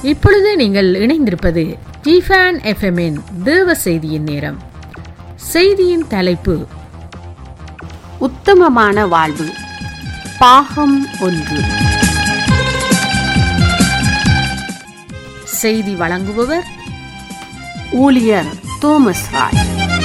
இப்பொழுது நீங்கள் இணைந்திருப்பது டிஃபேன் எஃப்எம்மின் தேவ செய்தியின் நேரம் செய்தியின் தலைப்பு உத்தமமான வாழ்வு பாகம் ஒன்று செய்தி வழங்குபவர் ஊழியர் தோமஸ் ராய்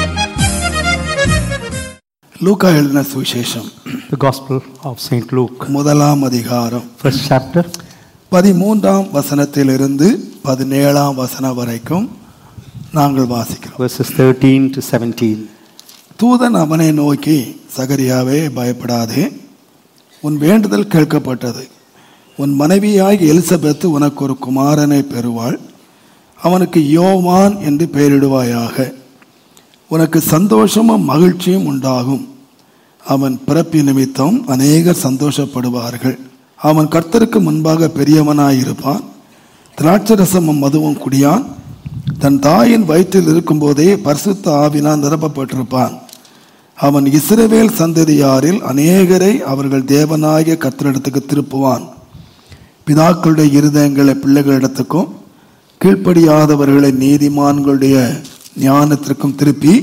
லூக்கா எழுதின சுவிசேஷம் The Gospel of St. Luke, முதலாம் அதிகாரம் first chapter, பதிமூன்றாம் வசனத்திலிருந்து பதினேழாம் வசனம் வரைக்கும் நாங்கள் வாசிக்கிறோம் verses 13 to 17. தூதன் அவனை நோக்கி சகரியாவே பயப்படாதே உன் வேண்டுதல் கேட்கப்பட்டது உன் மனைவியாய் எலிசபெத் உனக்கு ஒரு குமாரனை பெறுவாள் அவனுக்கு யோவான் என்று பெயரிடுவாயாக உனக்கு சந்தோஷமும் மகிழ்ச்சியும் உண்டாகும் அவன் பிறப்பு நிமித்தம் அநேகர் சந்தோஷப்படுவார்கள் அவன் கர்த்தருக்கு முன்பாக பெரியவனாயிருப்பான் திராட்சரசமும் மதுவும் குடியான் தன் தாயின் வயிற்றில் இருக்கும்போதே பரிசுத்த ஆவினால் நிரப்பப்பட்டிருப்பான் அவன் இஸ்ரவேல் சந்ததியாரில் அநேகரை அவர்கள் தேவனாகிய கர்த்தரிடத்துக்கு திருப்புவான் பிதாக்களுடைய இருதயங்களை பிள்ளைகளிடத்துக்கும் கீழ்ப்படியாதவர்களை நீதிமான்களுடைய ஞானத்திற்கும் திருப்பி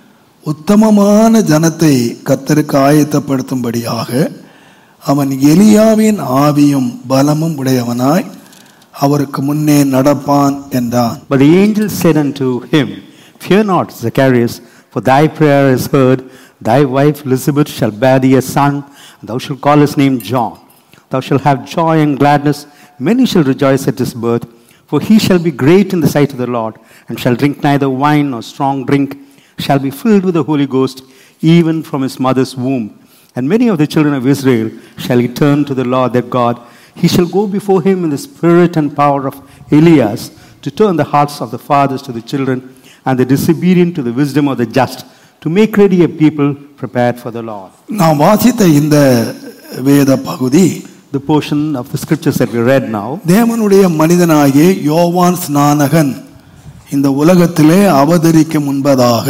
உத்தமமான ஜனத்தை கர்த்தருக்கு ஆயத்தப்படுத்தும்படியாக அவன் எலியாவின் ஆவியும் பலமும் உடையவனாய் அவருக்கு முன்னே நடப்பான் என்றான் But the angel said unto him, Fear not, Zacharias, for thy prayer is heard. Thy wife Elizabeth shall bear thee a son, and thou shalt call his name John. Thou shalt have joy and gladness. Many shall rejoice at his birth, for he shall be great in the sight of the Lord, and shall drink neither wine nor strong drink, shall be filled with the Holy Ghost, even from his mother's womb. And many of the children of Israel shall he turn to the Lord their God. He shall go before him in the spirit and power of Elias to turn the hearts of the fathers to the children and the disobedient to the wisdom of the just, to make ready a people prepared for the Lord. நாம் வாசித்த இந்த வேத பகுதி The portion of the scriptures that we read now தேவனுடைய மனிதனாகிய யோவான் ஸ்நானகன் இந்த உலகத்திலே அவதரிக்க முன்பதாக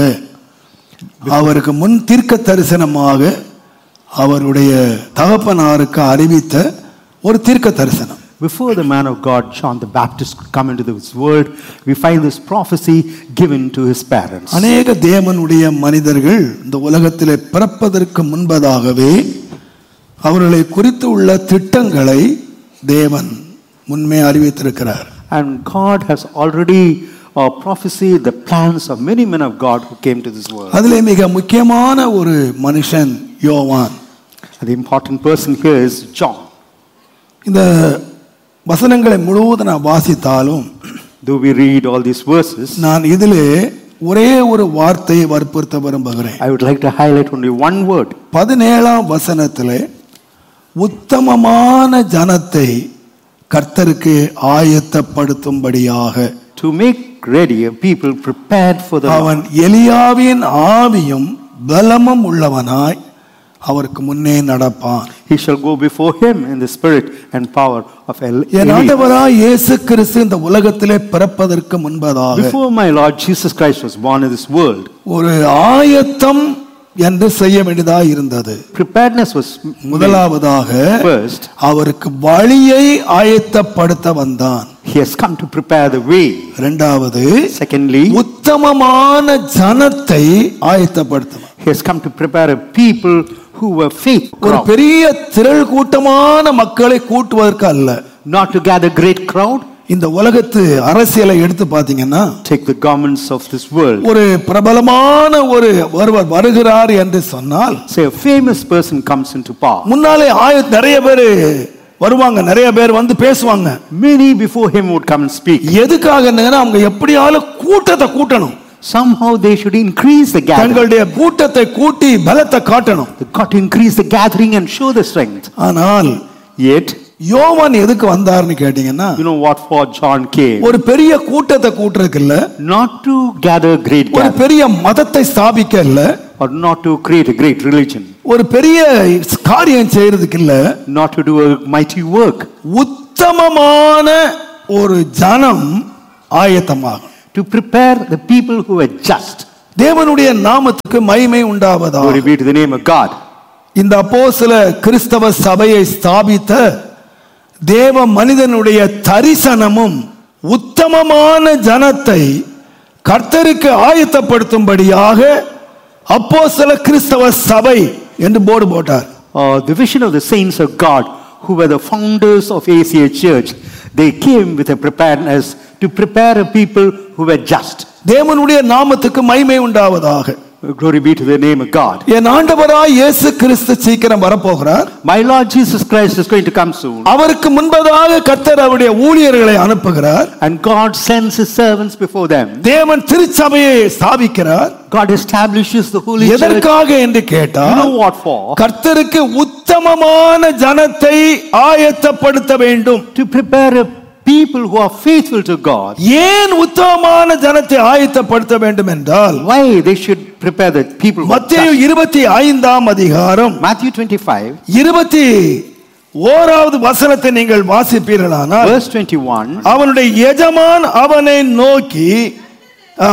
அவருக்கு முன் தீர்க்க தரிசனமாக அவருடைய தகப்பனாருக்கு அறிவித்த ஒரு தீர்க்க தரிசனம் Before the man of God, John the Baptist, could come into this world, we find this prophecy given to his parents. அநேக தேவனுடைய மனிதர்கள் இந்த உலகத்திலே பிறப்பதற்கு முன்பதாகவே அவர்களை குறித்து உள்ள திட்டங்களை தேவன் முன்மே அறிவித்திருக்கிறார் And God has already uh, prophesied the plans of many men of God who came to this world. அதிலே மிக முக்கியமான ஒரு மனுஷன் யோவான் And the important person here is John. இந்த வசனங்களை முழுவதும் நான் வாசித்தாலும் Though we read all these verses, நான் இதிலே ஒரே ஒரு வார்த்தையை வற்புறுத்த விரும்புகிறேன் I would like to highlight only one word. பதினேழாம் வசனத்திலே உத்தமமான ஜனத்தை கர்த்தருக்கு ஆயத்தப்படுத்தும்படியாக To make ready a people prepared for the அவன் Lord. எலியாவின் ஆவியும் பலமும் உள்ளவனாய் அவருக்கு முன்னே நடப்பான் He shall go before him in the spirit and power of El- N Eli. ஆண்டவராய் இயேசு கிறிஸ்து இந்த உலகத்திலே பிறப்பதற்கு முன்பதாக Before my Lord Jesus Christ was born in this world, ஒரு ஆயத்தம் என்று செய்ய வேண்டியதாக இருந்தது preparedness was made முதலாவதாக first. அவருக்கு வழியை ஆயத்தப்படுத்த வந்தான் He has come to prepare the way. இரண்டாவது Secondly, உத்தமமான ஜனத்தை ஆயத்தப்படுத்துவான் he has come to prepare a people who were faith ஒரு crowd. பெரிய திரள் கூட்டமான மக்களை கூட்டுவதற்கு அல்ல Not to gather great crowd, இந்த உலகத்து அரசியலை எடுத்து பாத்தீங்கன்னா take the governments of this world. ஒரு பிரபலமான ஒரு ஒருவர் வருகிறார் என்று சொன்னால் Say a famous person comes into power. முன்னாலே ஆய நிறைய பேர் வருவாங்க நிறைய பேர் வந்து பேசுவாங்க Many before him would come and speak. எதுக்காக அவங்க எப்படியாலும் கூட்டத்தை கூட்டணும் Somehow they should increase the gathering. தங்களுடைய கூட்டத்தை கூட்டி பலத்தை காட்டணும் They got to increase the gathering and show the strength. ஆனால் Yet, யோவான் எதுக்கு வந்தாருன்னு கேட்டீங்கன்னா you know what for John came? ஒரு பெரிய கூட்டத்தை கூட்டுறதுக்கு இல்ல Not to gather great ஒரு gathering பெரிய மதத்தை ஸ்தாபிக்க இல்ல or not to create a great religion, ஒரு பெரிய காரியம் செய்யறதுக்கு இல்ல not to do a mighty work, உத்தமமான ஒரு ஜனம் ஆயத்தமாகும் to prepare the people who are just. தேவனுடைய நாமத்துக்கு மகிமை உண்டாவதாக Glory be to the name of God. இந்த அப்போஸ்தல கிறிஸ்தவ சபையை ஸ்தாபித்த தேவ மனிதனுடைய தரிசனமும் உத்தமமான ஜனத்தை கர்த்தருக்கு ஆயத்தப்படுத்தும்படியாக அப்போஸ்தல கிறிஸ்தவ சபை என்று போர்டு போட்டார் Uh, the vision of the saints of God, who were the founders of ACA Church, they came with a preparedness to prepare a people who were just. தேவனுடைய நாமத்துக்கு மகிமை உண்டாவதாக Glory be to the name of God. என் ஆண்டவராய் இயேசு கிறிஸ்து சீக்கிரம் வரப்போகிறார் My Lord Jesus Christ is going to come soon. அவருக்கு முன்பதாக கர்த்தர் அவருடைய ஊழியர்களை அனுப்புகிறார் And God sends his servants before them. தேவன் திருச்சபையை ஸ்தாபிக்கிறார் God establishes the holy church. எதற்காக என்று You கேட்டால் know what for? கர்த்தருக்கு உத்தமமான ஜனத்தை ஆயத்தப்படுத்த வேண்டும் To prepare a people who are faithful to God. ஏன் உத்தமமான ஜனத்தை ஆயத்தப்படுத்த வேண்டும் என்றால் Why they should prepare the people who are மத்திய just. இருபத்தி ஐந்தாம் அதிகாரம் Matthew 25, இருபத்தி ஓராவது வசனத்தை நீங்கள் வாசிப்பீர்களானால் verse 21. அவனுடைய எஜமான் அவனை நோக்கி ஆ,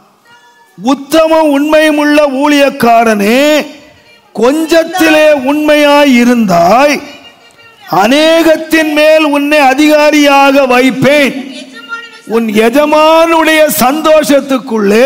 உத்தம உண்மையுமுள்ள ஊழியக்காரனே கொஞ்சத்திலே உண்மையாய் இருந்தாய் அநேகத்தின் மேல் உன்னை அதிகாரியாக வைப்பேன் உன் எஜமானுடைய சந்தோஷத்துக்குள்ளே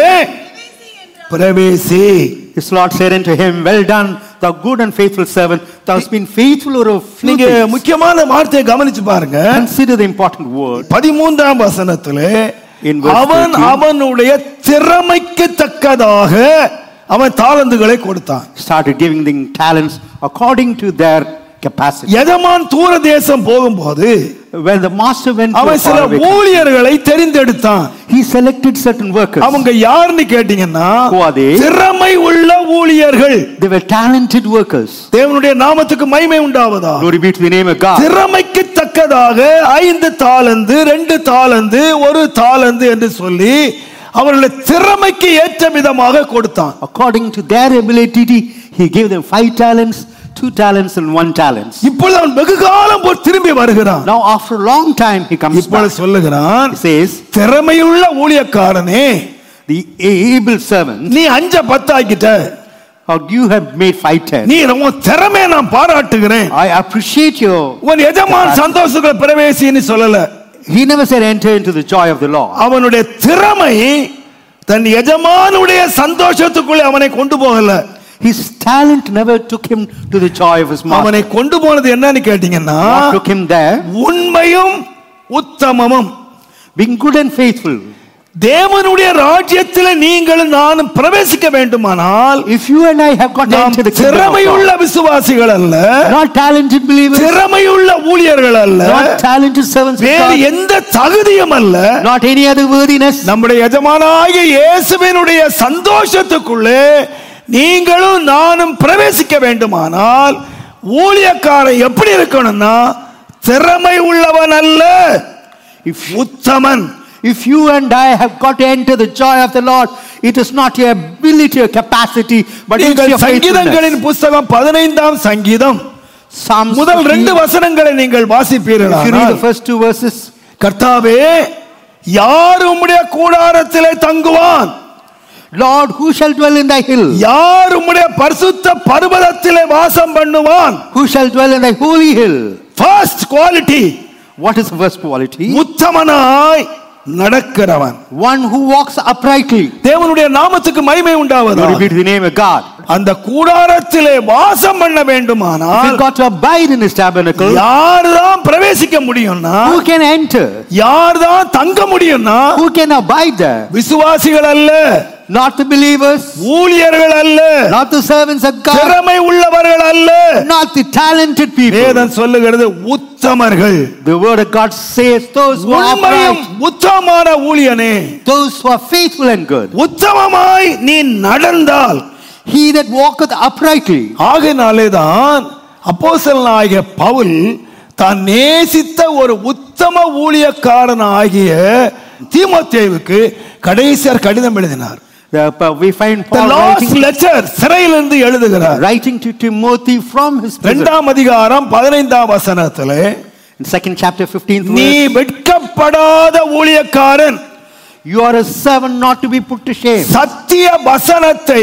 பிரவேசி His Lord said unto him, Well done, thou good and faithful servant. Thou hast been faithful over a few நீங்க things. முக்கியமான வார்த்தையை கவனிச்சு பாருங்க Consider the important word. பதிமூன்றாம் வசனத்திலே In verse அவன் 13. அவனுடைய திறமைக்கு தக்கதாக அவன் தாளந்துகளை கொடுத்தான் Started giving them talents according to their capacity. எஜமான் தூர தேசம் போகும்போது When the master went to a அவன் சில faraway country, ஊழியர்களை தெரிந்தெடுத்தான் he selected certain workers. அவங்க யாருன்னு கேட்டீங்கன்னா Who are they? திறமை உள்ள ஊழியர்கள் They were talented workers. தேவனுடைய நாமத்துக்கு மகிமை உண்டாவதா Glory be to the name of God. திறமைக்கு தக்கதாக ஐந்து தாளந்து ரெண்டு தாளந்து ஒரு தாளந்து என்று சொல்லி அவர்களுடைய திறமைக்கு ஏற்ற விதமாக கொடுத்தான் According to their ability, he gave them five talents, two talents, and one talent. இப்பொழுது அவன் வெகு காலம் போய் திரும்பி வருகிறான் Now, after a long time, he comes இப்பொழுது back. சொல்லுகிறான் He says, திறமையுள்ள ஊழியக்காரனே The able servant, நீ அஞ்ச பத்தாக்கிட்ட how you have made five ten. நீ உன் திறமையை நான் பாராட்டுகிறேன் I appreciate your. உன் எஜமான் சந்தோஷங்களை பிரவேசின்னு சொல்லல He never said enter into the joy of the Lord. அவனுடைய திறமை தன் எஜமானுடைய சந்தோஷத்துக்குள்ளே அவனை கொண்டு போகல His talent never took him to the joy of his master. அவனை கொண்டு போனது என்னன்னு கேட்டீங்கன்னா What took him there? உண்மையும் உத்தமமும் Being good and faithful. தேவனுடைய ராஜ்யத்தில் நீங்களும் நானும் பிரவேசிக்க வேண்டுமானால் If you and I have got நாம் into the kingdom of திறமையுள்ள God, விசுவாசிகள் அல்ல not talented believers, திறமையுள்ள ஊழியர்கள் அல்ல not talented servants of வேறு God, எந்த தகுதியும் அல்ல not any other worthiness. நம்முடைய எஜமானாகிய இயேசுவினுடைய சந்தோஷத்துக்குள்ளே நீங்களும் நானும் பிரவேசிக்க வேண்டுமானால் ஊழியக்காரன் எப்படி இருக்கணும்னா திறமை உள்ளவன் அல்ல If, Uthaman if you and I have got to enter the joy of the Lord, it is not your ability or capacity, but it's நீங்கள் your faithfulness. சங்கீதங்களின் புஸ்தகம் பதினைந்தாம் சங்கீதம் Psalms முதல் 15, ரெண்டு வசனங்களை நீங்கள் if you read வாசிப்பீர்கள் the first two verses, கர்த்தாவே யார் உம்முடைய கூடாரத்திலே தங்குவான் Lord, who shall dwell in thy hill? யார் உம்முடைய பரிசுத்த பர்வதத்திலே வாசம் பண்ணுவான் Who shall dwell in thy holy hill? First quality What is the first quality? உத்தமனாய் நடக்கிறவன் One who walks uprightly. தேவனுடைய நாமத்துக்கு மகிமை உண்டாவதா Glory be to the name of God. அந்த கூடாரத்திலே வாசம் பண்ண If வேண்டுமானால் you got to abide in his tabernacle, யார்தான் பிரவேசிக்க முடியும்னா who can enter? யார்தான் தங்க முடியும்னா Who can abide there? விசுவாசிகள் அல்ல Not the believers, ஊழியர்கள் அல்ல not the servants of God, திறமை உள்ளவர்கள் அல்ல not the talented people. வேதம் சொல்லுகிறது உத்தமர்கள் The word of God says those who are உண்மையும் upright, உத்தமமான ஊழியனே those who are faithful and good. உத்தமமாய் நீ நடந்தால் He that walketh uprightly. ஆகையினாலே தான் அப்போஸ்தலனாகிய பவுல் தான் நேசித்த ஒரு உத்தம ஊழியக்காரன் ஆகிய தீமோத்தேவுக்கு கடைசியார் கடிதம் எழுதினார் The, uh, we find The Paul last writing, letter சிறையிலிருந்து எழுதுகிறார் writing to Timothy from his prison. இரண்டாம் அதிகாரம் பதினைந்தாம் வசனத்திலே In second chapter 15th நீ verse, வெட்கப்படாத ஊழியக்காரன் you are a servant not to be put to shame. சத்திய வசனத்தை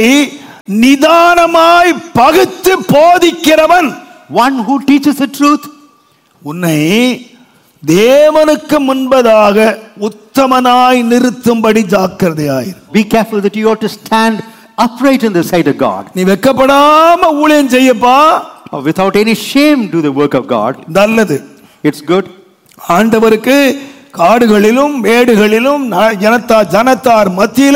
நிதானமாய் பகுத்து போதிக்கிறவன் One who teaches the truth, உன்னை தேவனுக்கு முன்பதாக உத்தமனாய் நிறுத்தும்படி ஜாக்கிரதையாயிரு Be careful that you ought to stand upright in the sight of God, நீ வெக்கப்படாம ஊழியம் செய்யப்பா or without any shame do the work of God. நல்லது It's good. ஆண்டவருக்கு காடுகளிலும் மேடுகளிலும் ந- ஜனத்தா ஜனத்தார் மத்தியில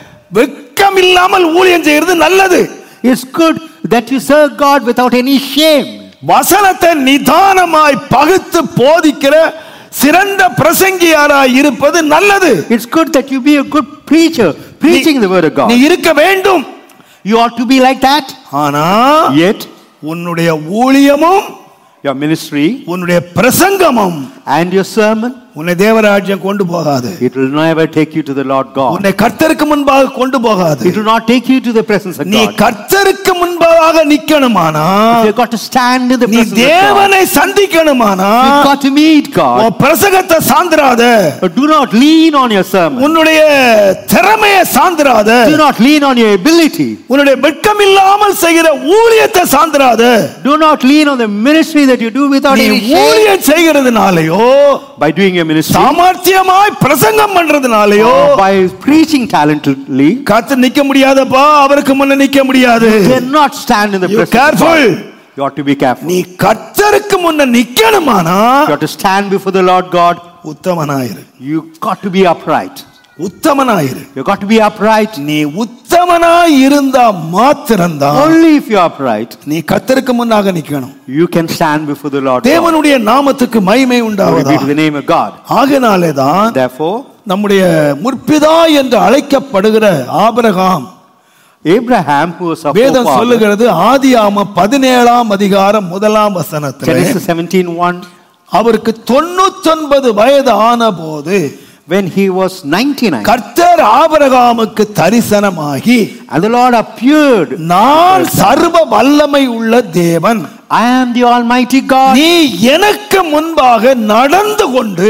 வெக்கம் இல்லாமல் ஊழியம் செய்யறது நல்லது It's good that you serve God without any shame. வசனத்தை நிதானமாய் பகுத்து போதிக்கிற சிறந்த பிரசங்கியாராய் இருப்பது நல்லது It's good that you be a good preacher, preaching the word of நீ God. இருக்க வேண்டும் You ought to be like that. ஆனா Yet, உன்னுடைய ஊழியமும் your ministry உன்னுடைய பிரசங்கமும் and your sermon, உன்னை தேவராஜ்யம் கொண்டு போகாது it will never take you to the Lord God. உன்னை கர்த்தருக்கு முன்பாக கொண்டு போகாது It will not take you to the presence of நீ God. கர்த்தருக்கு முன்பாக நிக்கணுமானா You've got to stand in the நீ presence of God. தேவனை சந்திக்கணுமானா You've got to meet God. உன் பிரசங்கத்தை சாந்திராத But do not lean on your sermon. உன்னுடைய திறமையை சாந்திராத Do not lean on your ability. உன்னுடைய வெட்கம் இல்லாமல் செய்கிற ஊழியத்தை சாந்திராத Do not lean on the ministry that you do without நீ any shame. ஊழியம் செய்கிறதுனாலயோ By doing your ministry, சாமர்த்தியமாய் பிரசங்கம் பண்றதுனாலயோ or by preaching talentedly, காத்து நிக்க முடியாதப்பா அவருக்கு முன்ன நிக்க முடியாது you cannot stand in the You presence of careful. God. You ought to be careful. நீ கர்த்தருக்கு முன்ன நிக்கணுமானா You ought to stand before the Lord God. உத்தமனாயிரு You got to be upright. உத்தமனாயிரு You got to be upright. நீ உத்தமனாய் இருந்தா மாத்திரம்தான் Only if you're upright, நீ கர்த்தருக்கு முன்னாக நிக்கணும் you can stand before the Lord God. தேவனுடைய நாமத்துக்கு மகிமை Glory உண்டாவதா be to the name of God. ஆகினாலே தான் Therefore, நம்முடைய முற்பிதா என்று அழைக்கப்படுகிற ஆபிரகாம் Abraham, who was a வேதம் forefather, சொல்லுகிறது ஆதியாம பதினேழாம் அதிகாரம் முதலாம் வசனத்தில் Genesis 17:1, அவருக்கு தொண்ணூத்தொன்பது வயது ஆன போது when he was 99, கர்த்தர் ஆபிரகாமுக்கு தரிசனமாகி and the Lord appeared. நான் சர்வ வல்லமை உள்ள தேவன் I am the Almighty God. நீ எனக்கு முன்பாக நடந்து கொண்டு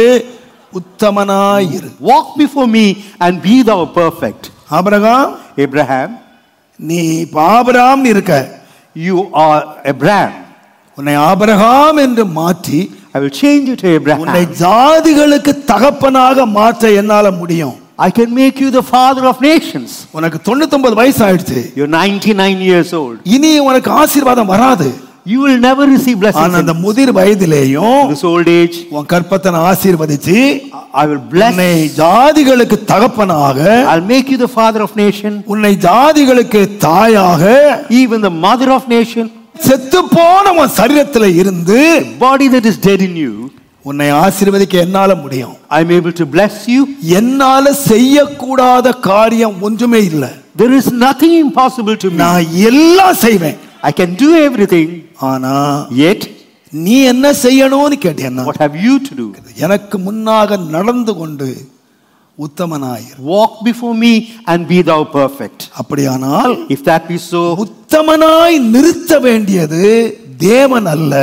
உத்தமனாயிரு Walk before me and be thou perfect. ஆபிரகாம் Abraham, நீ இப்ப ஆபிரகாம் இருக்க you are Abraham. உன்னை ஆபிரகாம் என்று மாற்றி I will change you to உன்னை Abraham. ஜாதிகளுக்கு தகப்பனாக மாற்ற என்னால முடியும் I can make you the father of nations. உனக்கு தொண்ணூத்தொன்பது வயசு ஆயிடுச்சு You're 99 years old. இனி உனக்கு ஆசீர்வாதம் வராது You will never receive ஆனா blessings அந்த in முதிர் வயதிலேயும் this old age. உன் கற்பத்தை நான் ஆசீர்வதிச்சு I will bless. உன்னை ஜாதிகளுக்கு தகப்பனாக I'll make you the father of nation, உன்னை ஜாதிகளுக்கு தாயாக even the mother of nation. செத்து போன உன் சரீரத்துல இருந்து Body that is dead in you, உன்னை ஆசீர்வதிக்க என்னால முடியும் I'm able to bless you. என்னால செய்யக்கூடாத காரியம் ஒன்றுமே இல்லை There is nothing impossible to me. நான் எல்லாம் செய்வேன் I can do everything. ஆனா Yet, நீ என்ன செய்யணும்னு கேட்டேன்னா what have you to do? எனக்கு முன்னாக நடந்து கொண்டு உத்தமனாயிரு Walk before me and be thou perfect. அப்படியானால் If that be so, உத்தமனாய் நிறுத்த வேண்டியது தேவன் அல்ல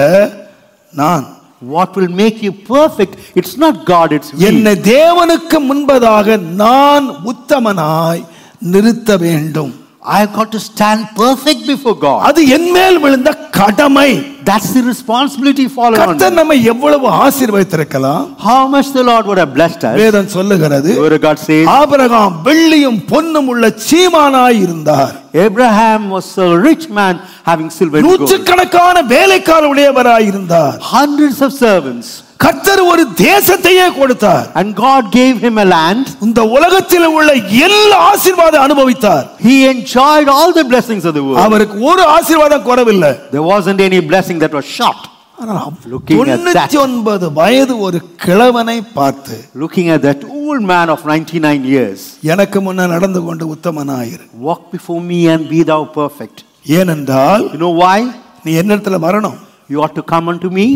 நான் what will make you perfect? It's not God, it's me. என்னை தேவனுக்கு முன்பதாக நான் உத்தமனாய் நிறுத்த வேண்டும் I've got to stand perfect before God. அது என் மேல் விழுந்த கடமை That's the responsibility fallen on கர்த்தர் me. நம்மை எவ்வளவு ஆசீர்வதித்திருக்கலாம் How much the Lord would have blessed us. வேதம் சொல்லுகிறது The word of God says, Abraham வெள்ளியும் பொன்னும் உள்ள சீமானாய் இருந்தார் Abraham was a rich man having silver and gold. நூற்றுக்கணக்கான வேலைக்கார உடையவராய் இருந்தார் Hundreds of servants. கர்த்தர் ஒரு தேசத்தையே கொடுத்தார் And God gave him a land. இந்த உலகத்தில் உள்ள எல்லா ஆசீர்வாதம் அனுபவித்தார் He enjoyed all the blessings of the world. அவருக்கு ஒரு ஆசீர்வாதம் குறவில்லை There wasn't any blessing that was short. Looking at that. தொண்ணூத்தி ஒன்பது வயது ஒரு கிழவனை பார்த்து Looking at that old man of 99 years. எனக்கு முன்ன நடந்து கொண்டு உத்தமனாயிரு Walk before me and be thou perfect. ஏனென்றால் You know why? நீ என்னிடத்துல வரணும் You ought to come unto me.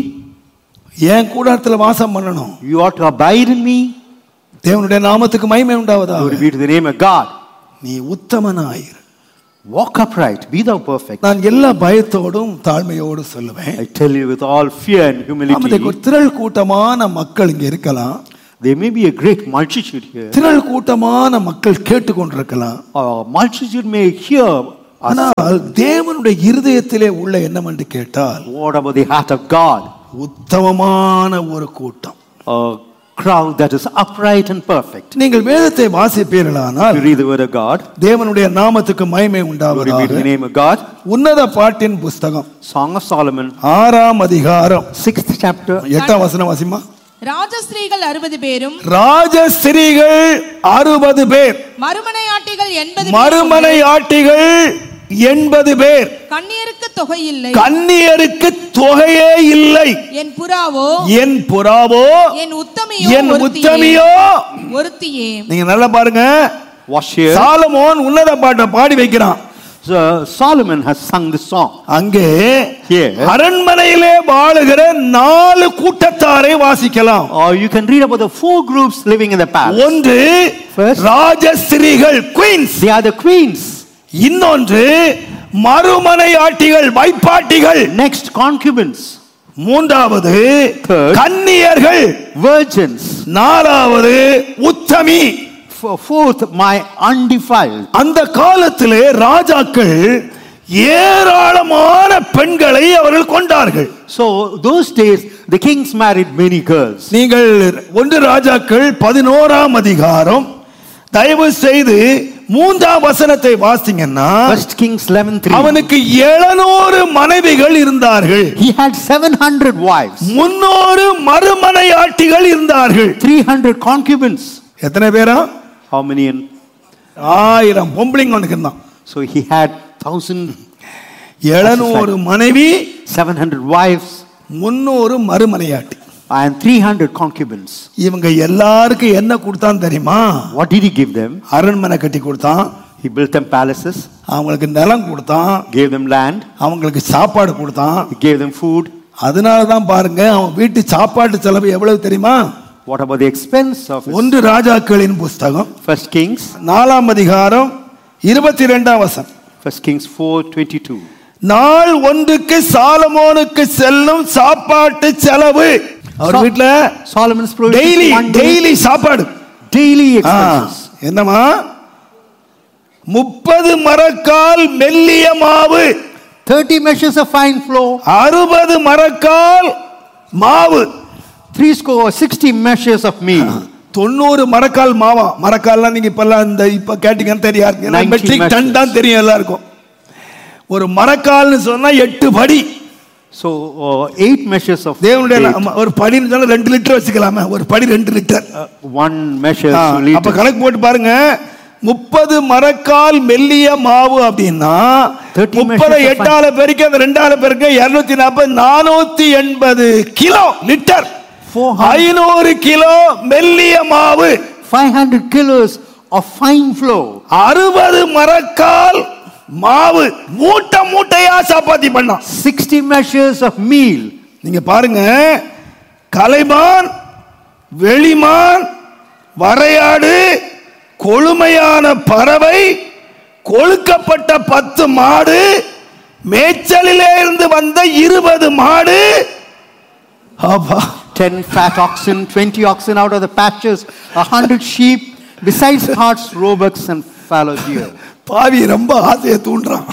என் கூடாரத்துல வாசம் பண்ணணும் You ought to abide in me. தேவனுடைய நாமத்துக்கு மகிமை உண்டாவதா Glory be to the name of God. நீ உத்தமனாயிரு Walk upright. Be thou perfect. நான் எல்லா பயத்தோடும் தாழ்மையோடு சொல்லுவேன் I tell you with all fear and ஆமாம், humility. ஒரு திரள் கூட்டமான மக்கள் இங்க இருக்கலாம் There may be a great multitude here. திரள் கூட்டமான மக்கள் கேட்டுக்கொண்டிருக்கலாம் A multitude may hear us. ஆனால் தேவனுடைய இருதயத்திலே உள்ள என்னவென்று கேட்டால் What about the heart of God? உத்தமமான ஒரு கூட்டம் a crowd that is upright and perfect. நீங்கள் வேதத்தை வாசிப்பீர்களானால் You read the word of God. தேவனுடைய நாமத்துக்கு மகிமை Glory be to the உண்டாவதாக name of God. உன்னத பாட்டின் புஸ்தகம் Song of Solomon, ஆறாம் அதிகாரம் sixth chapter. எட்டாம் வசனம் வாசிமா ராஜஸ்திரீகள் அறுபது பேரும் ராஜஸ்திரிகள் அறுபது பேர் மறுமனையாட்டிகள் எண்பது மறுமனை ஆட்டிகள் எண்பது பேர் கண்ணியருக்கு தொகை இல்லை கன்னியருக்கு தொகையே இல்லை என் புறாவோ என் புறாவோ என் உத்தமியோ என் ஒருத்தியே. உத்தமியோ ஒருத்தியே நீங்க நல்லா பாருங்க Wash here. சாலமோன் உன்னத பாட்டை பாடி வைக்கிறான் So Solomon has sung this song. அங்கே Here. அரண்மனையிலே வாழுகிற நாலு கூட்டத்தாரை வாசிக்கலாம் Or you can read about the four groups living in the palace. ஒன்று First. ராஜஸ்திரிகள் queens They are the queens. இன்னொன்று மறுமனை ஆட்டிகள் வைப்பாட்டிகள் Next, concubines, மூன்றாவது Third. கன்னியர்கள் virgins. நாலாவது உத்தமி F- Fourth, my undefiled. அந்த காலத்திலே ராஜாக்கள் ஏராளமான பெண்களை அவர்கள் கொண்டார்கள் So those days, the kings married many girls. நீங்கள் ஒன்று ராஜாக்கள் பதினோராம் அதிகாரம் தயவு செய்து மூன்றாம் வசனத்தை வாசிங்கன்னா First Kings 11 3. அவனுக்கு எழுநூறு மனைவிகள் இருந்தார்கள் He had 700 wives, முன்னூறு மறுமனை ஆட்டிகள் இருந்தார்கள் 300 concubines. எத்தனை பேரா How many? In? ஆயிரம் பொம்பளைங்க அவனுக்கு இருந்தான் So he had 1000, எழுநூறு மனைவி 700 wives, முன்னூறு மறுமனையாட்டி and 300 concubines. இவங்க எல்லாருக்கும் என்ன கொடுத்தான் தெரியுமா What did he give them? அரண்மனை கட்டி கொடுத்தான் He built them palaces, அவங்களுக்கு நிலம் கொடுத்தான் gave them land, அவங்களுக்கு சாப்பாடு கொடுத்தான் he gave them food. அதனால தான் பாருங்க அவன் வீட்டு சாப்பாட்டு செலவு எவ்வளவு தெரியுமா What about the expense of his ஒன்று ராஜாக்களின் புஸ்தகம் First Kings? நாலாம் அதிகாரம் இருபத்தி ரெண்டாம் வசனம் First Kings 4:22. நாள் ஒன்றுக்கு சாலமோனுக்கு செல்லும் சாப்பாட்டு செலவு அவர் சா- வீட்டுல Solomon's provision daily one day, daily சாப்பாடு daily ஆ, expenses. என்னமா முப்பது மரக்கால் மெல்லிய மாவு 30 measures of fine flour, அறுபது மரக்கால் மாவு three score 60 measures of meal. தொண்ணூறு மரக்கால் மாவா மரக்கால்லாம் நீங்க இப்பெல்லாம் இந்த இப்ப கேட்டீங்கன்னு தெரியாது 90 மெட்ரிக் டன் measures. தான் தெரியும் எல்லாருக்கும் ஒரு மரக்கால்னு சொன்னா எட்டு படி So uh, eight measures of தேவனுடைய date. ஆமா, ஒரு படின்னு சொன்னா ரெண்டு லிட்டர் வச்சுக்கலாமே ஒரு படி ரெண்டு லிட்டர் Uh, one measure ஆ, to lead அப்ப கணக்கு போட்டு பாருங்க முப்பது மரக்கால் மெல்லிய மாவு அப்படின்னா 30 முப்பது measures of எட்டால பெருக்க அந்த ரெண்டால பெருக்க இருநூத்தி நாற்பது நானூத்தி எண்பது கிலோ லிட்டர் 400. ஐநூறு கிலோ மெல்லிய மாவு 500 kilos of fine flour. அறுபது மரக்கால் மாவு மூட்டை மூட்டையா சப்பாத்தி பண்ணான் 60 measures of meal. நீங்க பாருங்க கலைமான் வெளிமான் வரையாடு கொழுமையான பறவை கொழுக்கப்பட்ட பத்து மாடு மேய்ச்சலிலே இருந்து வந்த இருபது மாடு அப்பா 10 fat oxen, 20 oxen out of the pastures, 100 sheep, besides carts, roebucks, and fallow deer. பாவி ரொம்ப ஆசையை தூண்டுறான்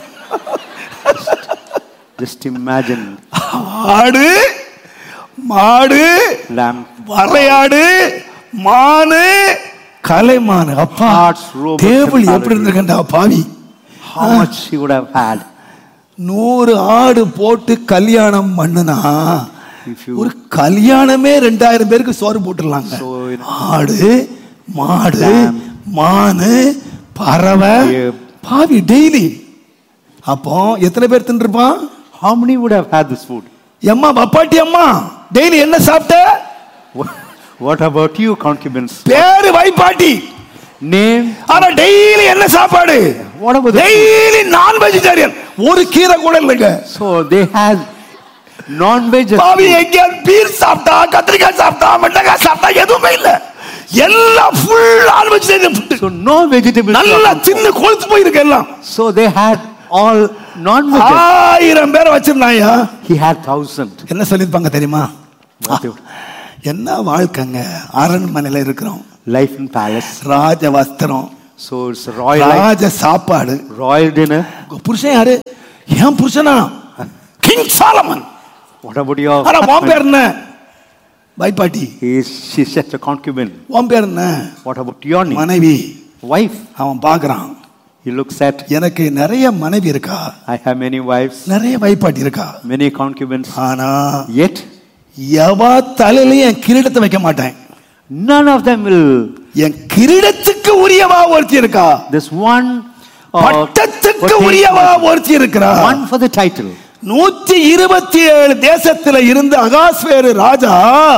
Just imagine ஆடு மாடு lamb, வரையாடு மானு கலைமானு அப்பா Hearts, robots, டேபிள் and எப்படி இருந்திருக்கண்டா பாவி how much he would have had நூறு ஆடு போட்டு கல்யாணம் பண்ணுனா if you ஒரு கல்யாணமே ரெண்டாயிரம் பேருக்கு சோறு போட்டுடலாங்க So, you know, ஆடு மாடு Lamb. மானு பறவை Deer. பாவி டெய்லி அப்போ எத்தனை பேர் தின்றுப்பான் how many would have had this food? எம்மா பப்பாட்டி அம்மா டெய்லி என்ன சாப்பிட்ட What- What about you, concubines? பேரு வைப்பாட்டி Name. ஆனா டெய்லி என்ன சாப்பாடு What about the டெய்லி நான் வெஜிடேரியன் ஒரு கீரை கூட இல்லைங்க So they had non-veg. as பாவி food. எங்கேயாவது பீர் சாப்பிட்டா கத்திரிக்காய் சாப்பிட்டா வெண்டைக்காய் சாப்பிட்டா எதுவுமே இல்ல எல்லாம் ஃபுல் நான் vegetarian food So no vegetables. நல்லா were cooked. தின்னு கொழுத்து போயிருக்கு எல்லாம் So they had all non-veg. ஆயிரம் பேரை வச்சிருந்தாயா He had thousand. என்ன சொல்லிருப்பாங்க தெரியுமா What they- என்ன வாழ்க்கைங்க அரண்மனையில இருக்கிறோம் Life in palace. ராஜ வஸ்திரம் So it's a royal life, ராஜ சாப்பாடு royal dinner. உங்க புருஷன் யாரு ஏன் புருஷனா king Solomon What about your ஆனா உன் husband? பேர் என்ன வைப்பாட்டி He is, she's just a concubine. உன் பேர் என்ன What about your name? மனைவி Wife. அவன் பார்க்கறான் He looks at, எனக்கு நிறைய மனைவி இருக்கா I have many wives, நிறைய வைப்பாட்டி இருக்கா many concubines. ஆனா Yet, எவா தலையிலையும் என் கிரீடத்தை வைக்க மாட்டேன் none of them will. என் கிரீடத்துக்கு உரியவா ஒருத்தி இருக்கா This one, uh, பட்டத்துக்கு for உரியவா taking- ஒருத்தி இருக்கிறா one for the title. நூத்தி இருபத்தி ஏழு தேசத்துல இருந்து அகாஸ்வேரு ராஜா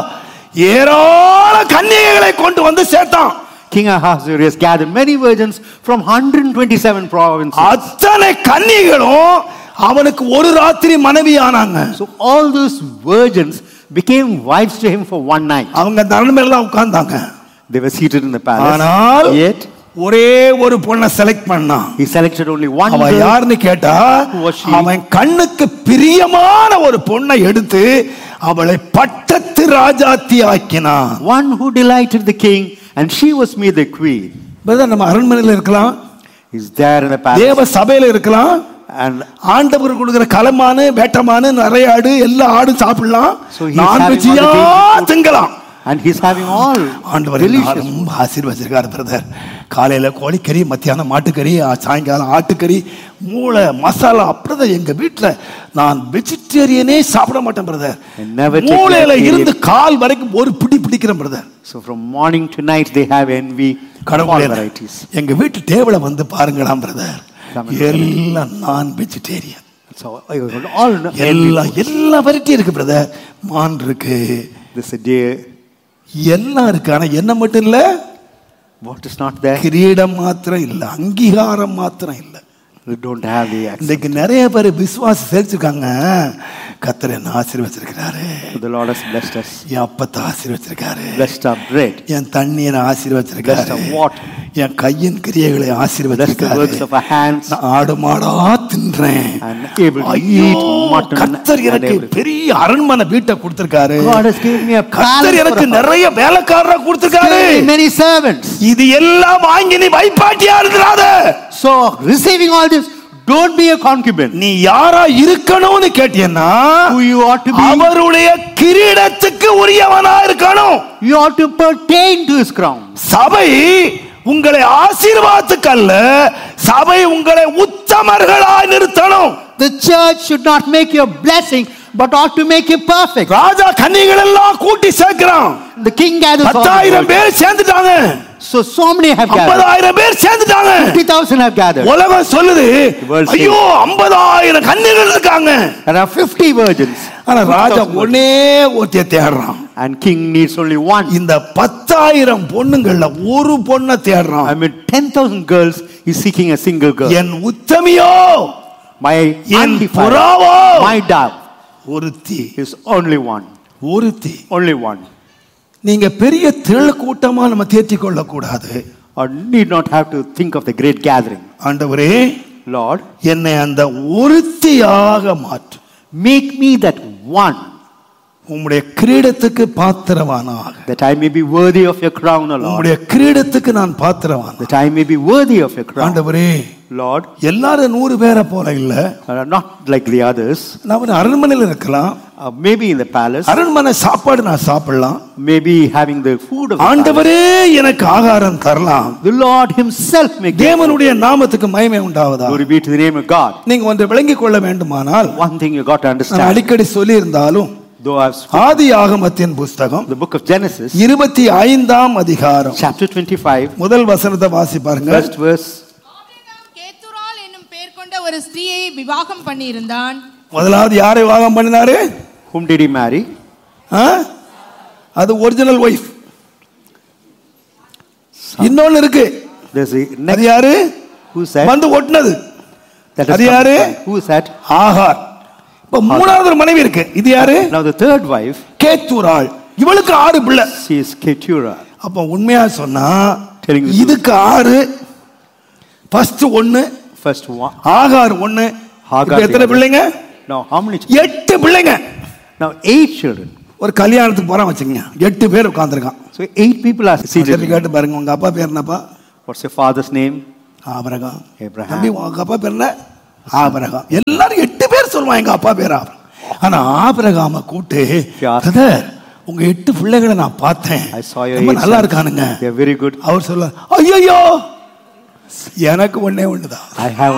ஏராள கன்னிகைகளை கொண்டு வந்து சேர்த்தான் King Ahasuerus gathered many virgins from 127 provinces. அத்தனை கன்னிகளும் அவனுக்கு ஒரு ராத்திரி மனைவி ஆனாங்க So all those virgins became wives to him for one night. அவங்க தரண மேல தான் உட்கார்ந்தாங்க They were seated in the palace. ஆனால் Yet ஒரே ஒரு பொண்ணை செலக்ட் பண்ணான் he selected only one அவ girl. யாருன்னு கேட்டா Who was she? அவன் கண்ணுக்கு பிரியமான ஒரு பொண்ணை எடுத்து அவளை பட்டத்து ராஜாத்தி ஆக்கினான் One who delighted the king, and she was made the queen. Brother நம்ம அரண்மனையில் இருக்கலாம் He's there in the palace. தேவ சபையில இருக்கலாம் And ஆண்டவர் கொடுக்கிற களமானு வேட்டமானு நிறைய ஆடு எல்லா ஆடும் சாப்பிடலாம் So he's நான்வெஜ்ஜியா having all the dainty food. திங்கலாம் and he's having all ஆண்டவர் delicious. ரொம்ப ஆசீர்வச்சிருக்காரு பிரதர் காலையில கோழிக்கறி மத்தியானம் மாட்டுக்கறி ஆ, சாயங்காலம் ஆட்டுக்கறி மூளை மசாலா அப்படிதான் எங்க வீட்டுல நான் வெஜிடேரியனே சாப்பிட மாட்டேன் பிரதர் I never take மூளையில vegetarian. இருந்து கால் வரைக்கும் ஒரு பிடி பிடிக்கிறேன் brother So from morning to night they have envy. All கடவுளே varieties. எங்க வீட்டு டேபிள வந்து பாருங்களாம் பிரதர் Come and எல்லாம் நான் vegetarian So uh, all envy. எல்லாம் எல்லா வெரைட்டி இருக்கு பிரதர் மான் இருக்கு This a deer. எல்லாம் இருக்கு ஆனா என்ன மட்டும் இல்ல What is not there? கிரீடம் மாத்திரம் இல்ல அங்கீகாரம் மாத்திரம் இல்ல We don't have the access. இன்னைக்கு நிறைய பேர் விசுவாசம் சேர்த்துருக்காங்க கத்தர் என்ன ஆசீர்வச்சிருக்கிறாரு The Lord has blessed us. என் அப்பத்தை ஆசீர்வச்சிருக்காரு Blessed our bread. என் தண்ணீரை ஆசீர்வச்சிருக்காரு Blessed our water. என் கையின் கிரியைகளை Blessed the ஆசீர்வச்சிருக்காரு works of our hands. நான் ஆடு மாடா தின்றேன் And able to ஐயோ eat mutton கத்தர் and எனக்கு everything. பெரிய அரண்மனை வீட்டை கொடுத்திருக்காரு God has given me a கத்தர் palace எனக்கு for a நிறைய வேலைக்காரரை கொடுத்திருக்காரு Given me many servants. இது எல்லாம் வாங்கி நீ வைப்பாட்டியா இருக்கிறாத So receiving all this, don't be a concubine. நீ யாரா இருக்கணும்னு கேட்டீங்கன்னா Who you ought to be. அவருடைய கிரீடத்துக்கு உரியவனா இருக்கணும் You ought to pertain to his crown. சபை உங்களை ஆசீர்வாதத்துக்கு அல்ல சபை உங்களை உத்தமர்களாய் நிறுத்தணும் The church should not make you a blessing, but ought to make you perfect. ராஜா கன்னிகள் எல்லாம் கூட்டி சேர்க்கிறான் The king gathers all the பத்தாயிரம் virgins. பேர் சேர்ந்துட்டாங்க So, so many have gathered. ஐம்பதாயிரம் பேர் சேர்ந்துட்டாங்க 50,000 have gathered. உலகம் சொல்லுது world says- ஐயோ ஐம்பதாயிரம் கன்னிகள் இருக்காங்க There are 50 virgins. ஆனா ராஜா 50,000 ஒன்னே ஒருத்திய தேடுறான் And king needs only one. இந்த பத்தாயிரம் பொண்ணுங்கள்ல ஒரு பொண்ணை தேடுறான் I mean, 10,000 girls, he's seeking a single girl. N உத்தமியோ My N undefiled, புறாவோ my dove ஒருத்தி is only one. ஒருத்தி Only one. நீங்க பெரிய திரள் கூட்டமா நம்ம தேர்த்தி கொள்ள கூடாது Or need not have to think of the great gathering. ஆண்டவரே Lord, என்னை அந்த ஒருத்தியாக மாற்று make me that one, உம்முடைய கிரீடத்துக்கு பாத்திரவானாக that I may be worthy of your crown, O Lord. உம்முடைய கிரீடத்துக்கு நான் பாத்திரவான That I may be worthy of your crown. ஆண்டவரே Lord, எல்லாரும் நூறு பேரை போல இல்ல uh, not like the others, நான் ஒரு அரண்மனையில் இருக்கலாம் uh, maybe in the palace, அரண்மனை சாப்பாடு நான் சாப்பிடலாம் maybe having the food of the palace. ஆண்டவரே எனக்கு ஆகாரம் தரலாம் The Lord Himself make the தேவனுடைய நாமத்துக்கு மகிமை உண்டாவதா glory be to the name of God. நீங்க ஒன்றை விளங்கிக் கொள்ள வேண்டுமானால் One thing you got to நான் understand, அடிக்கடி சொல்லி இருந்தாலும் though I've spoken ஆதி ஆகமத்தின் புஸ்தகம் the book of Genesis, இருபத்தி ஐந்தாம் அதிகாரம் chapter 25, முதல் வசனத்தை வாசி பாருங்க first verse. ஆபிரகாம் கேத்துராள் என்னும் பெயர் கொண்ட ஒரு ஸ்திரீயை விவாகம் பண்ணியிருந்தான் முதலாவது யாரை விவாகம் பண்ணினாரு Whom did he marry? ஆ? அது ஒரிஜினல் ஒய்ஃப் இன்னொன்னு இருக்கு There's a அது next. யாரு Who said? வந்து ஒட்டினது That has அது come யாரு? from- Who said? ஆகார் இப்ப மூணாவது ஒரு மனைவி இருக்கு இது யாரு Now the third wife, கேத்தூராள் இவளுக்கு ஆறு பிள்ளை she is Keturah. அப்ப உண்மையா சொன்னா Telling the truth. இதுக்கு ஆறு ஃபர்ஸ்ட் ஒண்ணு First one. ஆகார் ஒண்ணு ஆகார் இப்ப எத்தனை the other. பிள்ளைங்க Now how many? children? எட்டு பிள்ளைங்க Now eight children. ஒரு கல்யாணத்துக்கு போறான் வச்சுக்கங்க எட்டு பேர் உட்கார்ந்திருக்கான் So eight people are seated. சரி கேட்டு பாருங்க உங்க அப்பா பேர் என்னப்பா What's your father's name? ஆபரகம் Abraham. தம்பி உங்க அப்பா பேர் என்ன ஆபரகம் எல்லாரும் எட்டு பேர் சொல்லுவாங்க எங்க அப்பா பேர் ஆபரகம் ஆனா ஆபரகாம கூட்டு Yeah. பிரதர் உங்க எட்டு பிள்ளைகளை நான் பார்த்தேன் I saw your ரொம்ப eight நல்லா sons. இருக்கானுங்க They're very good. அவர் சொல்ல ஐயோ எனக்கு ஒண்ணே ஒண்ணுதான் I have